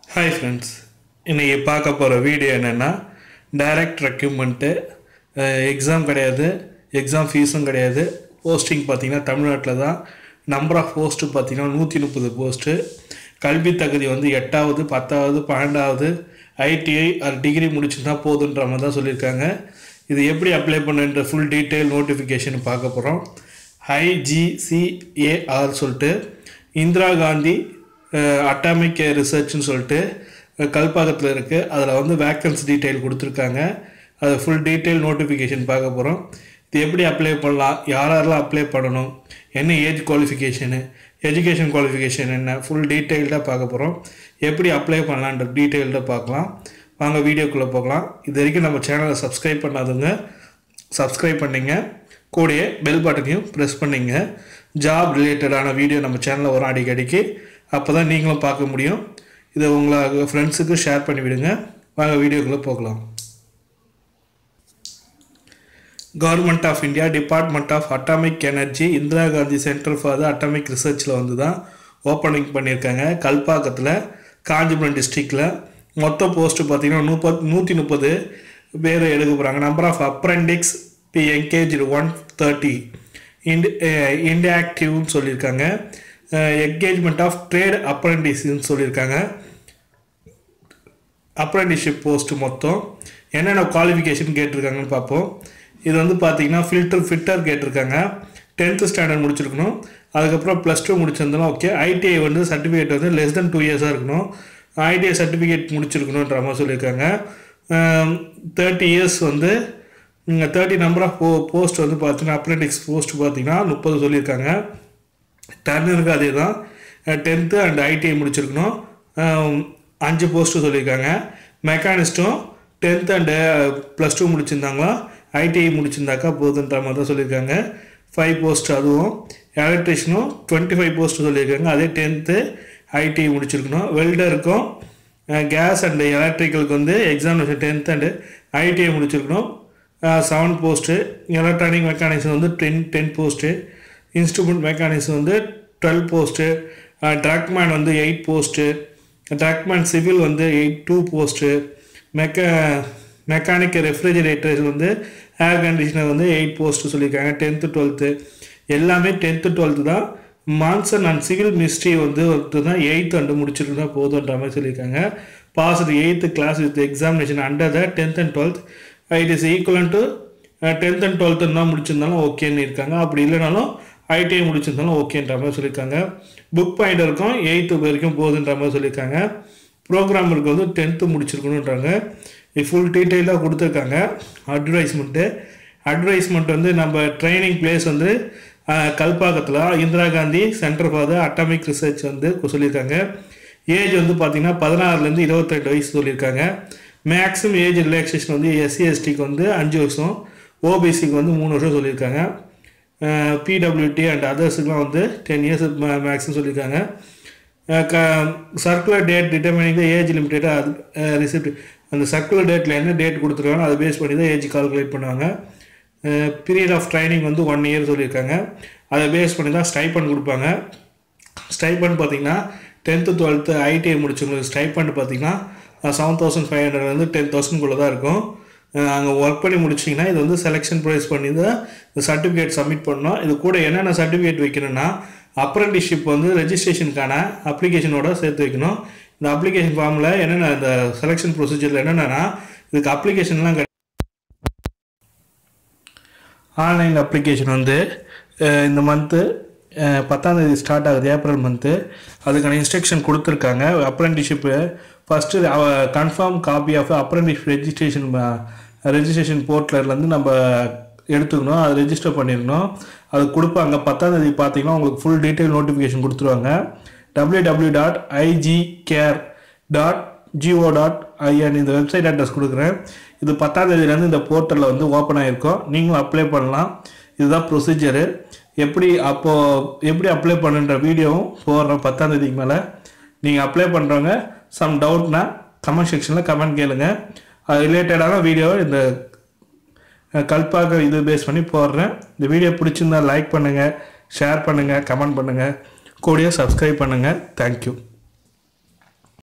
hi friends இன்றைக்கி பார்க்க போகிற வீடியோ என்னென்னா டைரக்ட் ரெக்யூப்மெண்ட்டு எக்ஸாம் கிடையாது எக்ஸாம் ஃபீஸும் கிடையாது போஸ்டிங் பார்த்தீங்கன்னா தமிழ்நாட்டில் தான் நம்பர் ஆஃப் போஸ்ட்டு பார்த்தீங்கன்னா நூற்றி முப்பது போஸ்ட்டு கல்வி தகுதி வந்து எட்டாவது பத்தாவது பன்னெண்டாவது ஐடிஐ அது டிகிரி முடிச்சுருந்தா போதுன்ற மாதிரி தான் சொல்லியிருக்காங்க இது எப்படி அப்ளை பண்ணுன்ற ஃபுல் டீட்டெயில் நோட்டிஃபிகேஷன் பார்க்க போகிறோம் ஐஜிசிஏஆர் சொல்லிட்டு இந்திரா காந்தி அட்டாமிக் ரிசர்ச்னு சொல்லிட்டு அஹ், கல்பாக்கத்தில் இருக்குது அதில் வந்து வேக்கன்சி டீட்டெயில் கொடுத்துருக்காங்க அது ஃபுல் டீட்டெயில் நோட்டிஃபிகேஷன் பார்க்க போகிறோம் இது எப்படி அப்ளை பண்ணலாம் யார் யாரெல்லாம் அப்ளை பண்ணணும் என்ன ஏஜ் குவாலிஃபிகேஷனு எஜுகேஷன் குவாலிஃபிகேஷன் என்ன ஃபுல் டீட்டெயில்டாக பார்க்க போகிறோம் எப்படி அப்ளை பண்ணலான்ற டீட்டெயில்டாக பார்க்கலாம் வாங்க வீடியோக்குள்ளே போகலாம் இது வரைக்கும் நம்ம சேனலை சப்ஸ்கிரைப் பண்ணாதவங்க சப்ஸ்கிரைப் பண்ணிங்க கூடயே பெல் பட்டனையும் ப்ரெஸ் பண்ணிங்க ஜாப் ரிலேட்டடான வீடியோ நம்ம சேனலில் வரும் அடிக்கடிக்கு அப்போ தான் நீங்களும் பார்க்க முடியும் இதை உங்களை ஃப்ரெண்ட்ஸுக்கு ஷேர் பண்ணி விடுங்க வாங்க வீடியோக்குள்ளே போகலாம் government of India department of atomic energy Indira Gandhi centre for the atomic ரிசர்ச்சில் வந்து தான் ஓப்பனிங் பண்ணியிருக்காங்க கல்பாக்கத்தில் காஞ்சிபுரம் டிஸ்ட்ரிக்டில் மொத்த போஸ்ட்டு பார்த்தீங்கன்னா முப்பத் நூற்றி முப்பது பேர் எடுக்க போகிறாங்க number of apprentices be engage one thirty இண்ட் இன்டாக்டிவ்னு சொல்லியிருக்காங்க என்கேஜ்மெண்ட் ஆஃப் ட்ரேட் அப்ரெண்டிஸ்ன்னு சொல்லியிருக்காங்க அப்ரெண்டிஸ்ஷிப் போஸ்ட் மொத்தம் என்னென்ன குவாலிஃபிகேஷன் கேட்டிருக்காங்கன்னு பார்ப்போம் இது வந்து பார்த்தீங்கன்னா ஃபில்டர் ஃபிட்டர் கேட்டிருக்காங்க டென்த்து ஸ்டாண்டர்ட் முடிச்சிருக்கணும் அதுக்கப்புறம் ப்ளஸ் டூ முடிச்சிருந்தாலும் ஓகே ஐடிஐ வந்து சர்டிஃபிகேட் வந்து லெஸ் தென் டூ இயர்ஸாக இருக்கணும் ஐடிஐ சர்டிஃபிகேட் முடிச்சிருக்கணுன்ற மாதிரி சொல்லியிருக்காங்க தேர்ட்டி இயர்ஸ் வந்து தேர்ட்டி நம்பர் ஆஃப் போ போஸ்ட் வந்து பார்த்தீங்கன்னா அப்ரெண்டிக்ஸ் போஸ்ட் பார்த்தீங்கன்னா முப்பது சொல்லியிருக்காங்க டர்னருக்கு அதே தான் டென்த்து அண்ட் ஐடிஐ முடிச்சிருக்கணும் அஹ் அஞ்சு போஸ்ட்டு சொல்லியிருக்காங்க மெக்கானிஸ்ட்டும் டென்த் அண்டு ப்ளஸ் டூ முடிச்சிருந்தாங்களா ஐடிஐ முடிச்சிருந்தாக்கா போதுன்ற மாதிரி தான் சொல்லியிருக்காங்க ஃபைவ் போஸ்ட் அதுவும் எலக்ட்ரிஷனும் டுவெண்ட்டி ஃபைவ் போஸ்ட் சொல்லியிருக்காங்க அதே டென்த்து ஐடிஐ முடிச்சிருக்கணும் வெல்டருக்கும் கேஸ் அண்டு எலக்ட்ரிக்கலுக்கு வந்து எக்ஸாமினேஷன் டென்த் அண்டு ஐடிஐ முடிச்சிருக்கணும் செவன் போஸ்ட்டு எலக்ட்ரானிக் மெக்கானிக்ஸ் வந்து ten ten post instrument mechanics வந்து டுவெல் போஸ்ட்டு ட்ரக்மேன் வந்து எயிட் போஸ்ட்டு ட்ரக்மேன் சிவில் வந்து எயிட் டூ போஸ்ட்டு மெக்கா மெக்கானிக் ரெஃப்ரிஜரேட்டர் வந்து ஏர் கண்டிஷனர் வந்து எயிட் போஸ்ட்டு சொல்லியிருக்காங்க டென்த்து டுவெல்த்து எல்லாமே டென்த்து டுவெல்த்து தான் மான்சன் அண்ட் சிவில் மிஸ்ட்ரி வந்து ஒருத்தர் தான் எயித்து அண்டு முடிச்சிருந்தா போதுன்ற மாதிரி சொல்லியிருக்காங்க passed eighth class with examination under the tenth and twelfth it is equivalent to tenth and twelfth தான் முடிச்சிருந்தாலும் ஓகேன்னு இருக்காங்க அப்படி இல்லைனாலும் ஐடிஐ முடிச்சிருந்தாலும் ஓகேன்ற மாதிரி சொல்லியிருக்காங்க புக் பாயிண்ட் இருக்கும் எயித்து வரைக்கும் போகுதுன்ற மாதிரி சொல்லியிருக்காங்க ப்ரோக்ராமருக்கு வந்து டென்த்து முடிச்சிருக்கணுன்றாங்க இது ஃபுல் டீட்டெயிலாக கொடுத்துருக்காங்க அட்வர்டைஸ்மெண்ட்டு அட்வர்டைஸ்மெண்ட் வந்து நம்ம ட்ரைனிங் பிளேஸ் வந்து அஹ், கல்பாக்கத்தில் Indira Gandhi centre for the atomic research வந்து சொல்லியிருக்காங்க ஏஜ் வந்து பார்த்திங்கன்னா பதினாறுலேருந்து இருபத்தெட்டு வயசு சொல்லியிருக்காங்க மேக்ஸிமம் ஏஜ் ரிலாக்ஸேஷன் வந்து எஸ்சி எஸ்டிக்கு வந்து அஞ்சு வருஷம் ஓபிசிக்கு வந்து மூணு வருஷம் சொல்லியிருக்காங்க பிடபிள்யூடி அண்ட் அதர்ஸுக்குலாம் வந்து டென் இயர்ஸ் மேக்ஸிமம் சொல்லியிருக்காங்க க circular date determining the age லிமிட்டடாக ரிசிப்ட் அந்த சர்க்குலர் டேட்டில் என்ன டேட் கொடுத்துருக்காங்க அதை பேஸ் பண்ணி தான் ஏஜ் கால்குலேட் பண்ணுவாங்க பீரியட் ஆஃப் ட்ரைனிங் வந்து ஒன் இயர் சொல்லியிருக்காங்க அதை பேஸ் பண்ணி தான் ஸ்டைப்பண்ட் கொடுப்பாங்க ஸ்டைப்பண்ட் பார்த்தீங்கன்னா டென்த்து டுவெல்த்து ஐடிஐ முடிச்சவங்களுக்கு ஸ்டைப்பண்ட் பார்த்தீங்கன்னா செவன் தௌசண்ட் ஃபைவ் ஹண்ட்ரட்லேருந்து டென் தௌசண்ட்குள்ளே தான் இருக்கும் அங்கே ஒர்க் பண்ணி முடிச்சிங்கன்னா இது வந்து செலெக்ஷன் ப்ரைஸ் பண்ணி தான் இந்த சர்டிஃபிகேட் சப்மிட் பண்ணோம் இது கூட என்னென்ன சர்டிஃபிகேட் வைக்கணும்னா அப்ரெண்டிஸ்ஷிப் வந்து ரெஜிஸ்ட்ரேஷனுக்கான அப்ளிகேஷனோட சேர்த்து வைக்கணும் இந்த அப்ளிகேஷன் ஃபார்மில் என்னென்ன இந்த செலெக்ஷன் ப்ரொசீஜரில் என்னென்னா இதுக்கு அப்ளிகேஷன்லாம் கிடையாது ஆன்லைன் அப்ளிகேஷன் வந்து அஹ், இந்த மந்த்து பத்தாந்தேதி ஸ்டார்ட் ஆகுது ஏப்ரல் மந்த்து அதுக்கான இன்ஸ்ட்ரக்ஷன் கொடுத்துருக்காங்க apprenticeship first confirm copy of apprentice registration registration போர்ட்டலேருந்து நம்ம எடுத்துக்கணும் அதை ரெஜிஸ்டர் பண்ணிடணும் அது கொடுப்பாங்க பத்தாந்தேதி பார்த்தீங்கன்னா உங்களுக்கு ஃபுல் டீட்டெயில் நோட்டிஃபிகேஷன் கொடுத்துருவாங்க W W dot IGCAR dot GO dot IN இந்த வெப்சைட் அட்ரஸ் கொடுக்குறேன் இது பத்தாம் தேதியிலேருந்து இந்த போர்ட்டலில் வந்து ஓப்பன் ஆகிருக்கும் நீங்களும் அப்ளை பண்ணலாம் இதுதான் ப்ரொசீஜரு எப்படி அப்போது எப்படி அப்ளை பண்ணுன்ற வீடியோவும் போடுறேன் பத்தாம் தேதிக்கு மேலே நீங்கள் அப்ளை பண்ணுறவங்க சம் டவுட்னா கமெண்ட் செக்ஷனில் கமெண்ட் கேளுங்க அது ரிலேட்டடான வீடியோ இந்த அஹ், கல்பாக இது பேஸ் பண்ணி போடுறேன் இந்த வீடியோ பிடிச்சிருந்தா லைக் பண்ணுங்கள் ஷேர் பண்ணுங்கள் கமெண்ட் பண்ணுங்கள் கூடயே சப்ஸ்கிரைப் பண்ணுங்கள் தேங்க்யூ